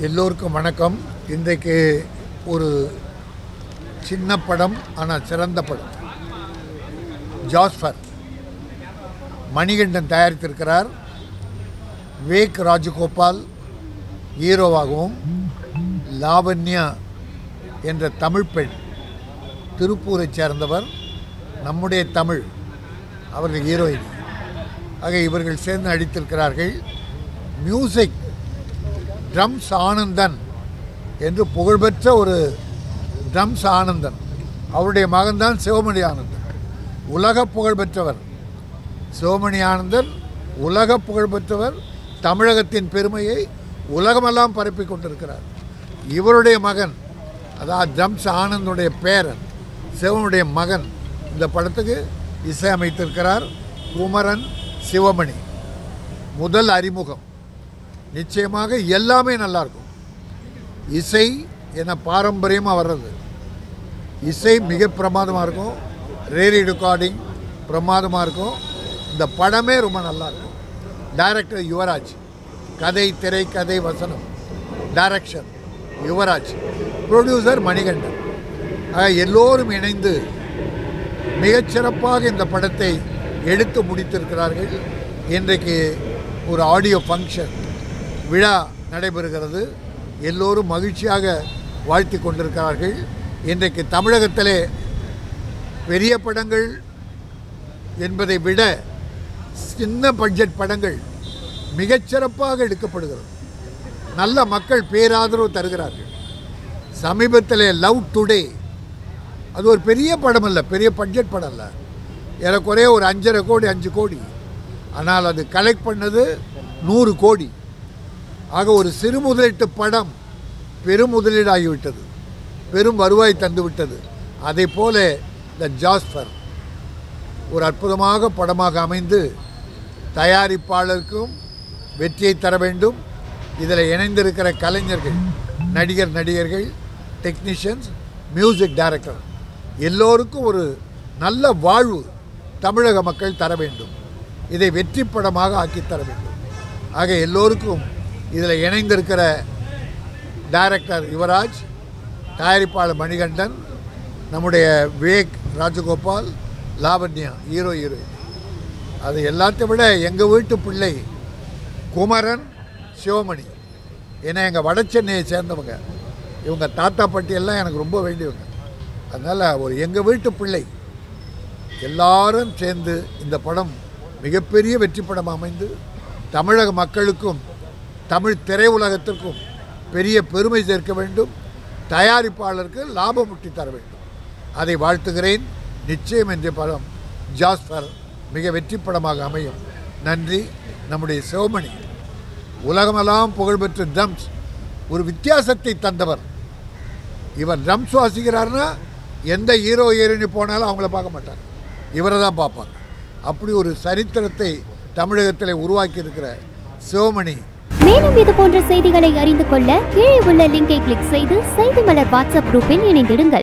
எல்லோருக்கும் வணக்கம் இன்றைக்கு ஒரு சின்ன படம் ஆனால் சிறந்த படம் ஜாஸ்பர் மணிகண்டன் தயாரித்திருக்கிறார் விவேக் ராஜகோபால் ஹீரோவாகவும் லாவண்யா என்ற தமிழ் பெண் திருப்பூரைச் சேர்ந்தவர் நம்முடைய தமிழ் அவர்கள் ஹீரோயின் ஆக இவர்கள் சேர்ந்து நடித்திருக்கிறார்கள் மியூசிக் ட்ரம்ஸ் ஆனந்தன் என்று புகழ்பெற்ற ஒரு ட்ரம்ஸ் ஆனந்தன் அவருடைய மகன்தான் சிவமணி ஆனந்தன் உலக புகழ்பெற்றவர் சிவமணி ஆனந்தன் உலக புகழ்பெற்றவர் தமிழகத்தின் பெருமையை உலகமெல்லாம் பரப்பி கொண்டிருக்கிறார் இவருடைய மகன் அதாவது ட்ரம்ஸ் ஆனந்தனுடைய பேரன் சிவனுடைய மகன் இந்த படத்துக்கு இசையமைத்திருக்கிறார் குமரன் சிவமணி முதல் அறிமுகம் நிச்சயமாக எல்லாமே நல்லாயிருக்கும் இசை என பாரம்பரியமாக வர்றது இசை மிக பிரமாதமாக இருக்கும் ரேரி ரெக்கார்டிங் பிரமாதமாக இருக்கும் இந்த படமே ரொம்ப நல்லா இருக்கும் டைரக்டர் யுவராஜ் கதை திரை கதை வசனம் டைரக்ஷன் யுவராஜ் ப்ரொடியூசர் மணிகண்டன் ஆக எல்லோரும் இணைந்து மிகச்சிறப்பாக இந்த படத்தை எடுத்து முடித்திருக்கிறார்கள் இன்றைக்கு ஒரு ஆடியோ ஃபங்க்ஷன் விழா நடைபெறுகிறது எல்லோரும் மகிழ்ச்சியாக வாழ்த்தி கொண்டிருக்கிறார்கள் இன்றைக்கு தமிழகத்திலே பெரிய படங்கள் என்பதை விட சின்ன பட்ஜெட் படங்கள் மிகச்சிறப்பாக எடுக்கப்படுகிறது நல்ல மக்கள் பேராதரவு தருகிறார்கள் சமீபத்தில் லவ் டுடே அது ஒரு பெரிய படம் இல்லை பெரிய பட்ஜெட் படம் இல்லை ஏறக்குறைய ஒரு அஞ்சரை கோடி அஞ்சு கோடி ஆனால் அது கலெக்ட் பண்ணது நூறு கோடி ஆக ஒரு சிறு முதலீட்டு படம் பெரும் முதலீடாகிவிட்டது பெரும் வருவாய் தந்து விட்டது அதை போல இந்த ஜாஸ்பர் ஒரு அற்புதமாக படமாக அமைந்து தயாரிப்பாளருக்கும் வெற்றியை தர வேண்டும் இதில் இணைந்திருக்கிற கலைஞர்கள் நடிகர் நடிகர்கள் டெக்னீஷியன்ஸ் மியூசிக் டைரக்டர் எல்லோருக்கும் ஒரு நல்ல வாழ்வு தமிழக மக்கள் தர வேண்டும் இதை வெற்றி படமாக ஆக்கி தர வேண்டும் ஆக எல்லோருக்கும் இதில் இணைந்திருக்கிற டைரக்டர் யுவராஜ் தயாரிப்பாளர் மணிகண்டன் நம்முடைய விவேக் ராஜகோபால் லாவண்யா ஹீரோ ஹீரோயின் அது எல்லாத்தையும் விட எங்கள் வீட்டு பிள்ளை குமரன் சிவமணி ஏன்னா எங்கள் வட சென்னையை சேர்ந்தவங்க இவங்க தாத்தா பாட்டி எல்லாம் எனக்கு ரொம்ப வேண்டியவங்க அதனால் ஒரு எங்கள் வீட்டு பிள்ளை எல்லாரும் சேர்ந்து இந்த படம் மிகப்பெரிய வெற்றி படம் அமைந்து தமிழக மக்களுக்கும் தமிழ் திரையுலகத்திற்கும் பெரிய பெருமை சேர்க்க வேண்டும் தயாரிப்பாளருக்கு லாபம் முட்டி தர வேண்டும் அதை வாழ்த்துகிறேன் நிச்சயம் என்ற படம் ஜாஸ்பர் மிக வெற்றி படமாக அமையும் நன்றி நம்முடைய சிவமணி உலகமெல்லாம் புகழ்பெற்ற ட்ரம்ஸ் ஒரு வித்தியாசத்தை தந்தவர் இவர் ட்ரம்ஸ் வாசிக்கிறாருன்னா எந்த ஹீரோ ஹீரோயினி போனாலும் அவங்கள பார்க்க மாட்டாங்க இவரை தான் பார்ப்பாங்க அப்படி ஒரு சரித்திரத்தை தமிழகத்தில் உருவாக்கி இருக்கிற சிவமணி மேலும் இது போன்ற செய்திகளை அறிந்து கொள்ள கீழே உள்ள லிங்கை கிளிக் செய்து செய்தி மலர் வாட்ஸ்அப் குரூப்பில் இணைந்திடுங்கள்